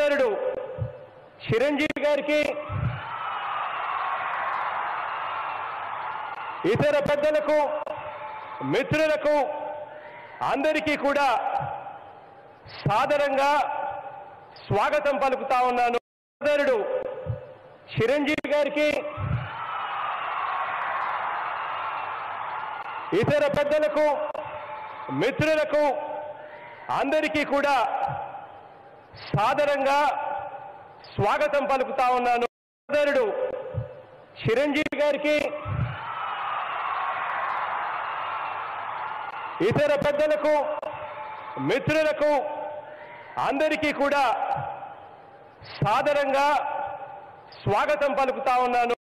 సోదరుడు చిరంజీవి గారికి ఇతర పెద్దలకు మిత్రులకు అందరికీ కూడా సాదరంగా స్వాగతం పలుకుతా ఉన్నాను సోదరుడు చిరంజీవి గారికి ఇతర పెద్దలకు మిత్రులకు అందరికీ కూడా సాదరంగా స్వాగతం పలుకుతా ఉన్నాను సోదరుడు చిరంజీవి గారికి ఇతర పెద్దలకు మిత్రులకు అందరికీ కూడా సాదరంగా స్వాగతం పలుకుతా ఉన్నాను